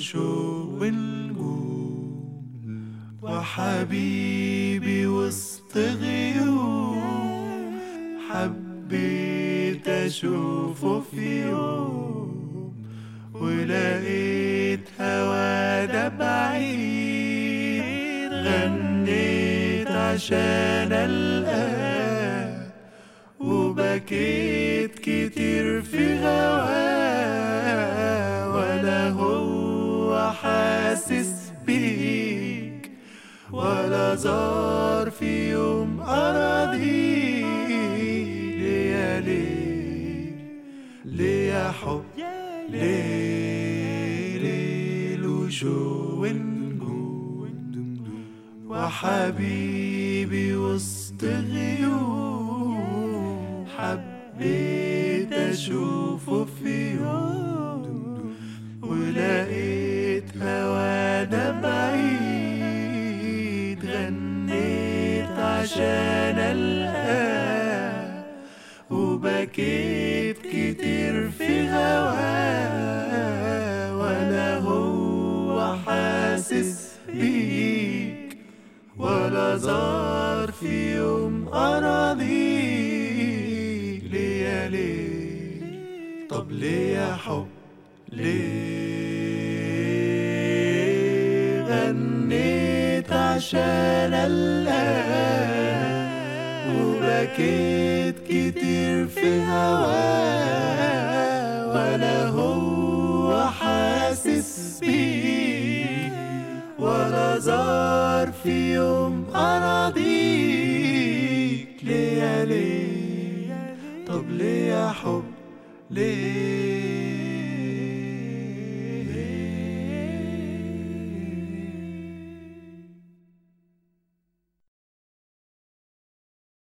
شوق ونجوم وحبيبي وسط غيوم حبيت أشوفه في يوم ولقيت هوانا بعيد غنيت عشان ألقاه وبكيت كتير في هواه ولا هو حاسس بيك ولا زار في يوم أراضيك ليه ليه ليه يا حب ليه ليه وشو ونجوم وحبيبي وسط غيوم حبيت أشوفه في يوم ولقيت هوانا بعيد غنيت عشان ألقاه وبكيت كتير في هواه ولا هو حاسس بيك ولا زار في يوم أراضيك ليه ليه طب ليه يا حب ليه غنيت عشان ألقاه وبكيت كتير في هواه ولا هو حاسس بيك ولا زار في يوم أراضيك ليه ليه طب ليه يا حب ليه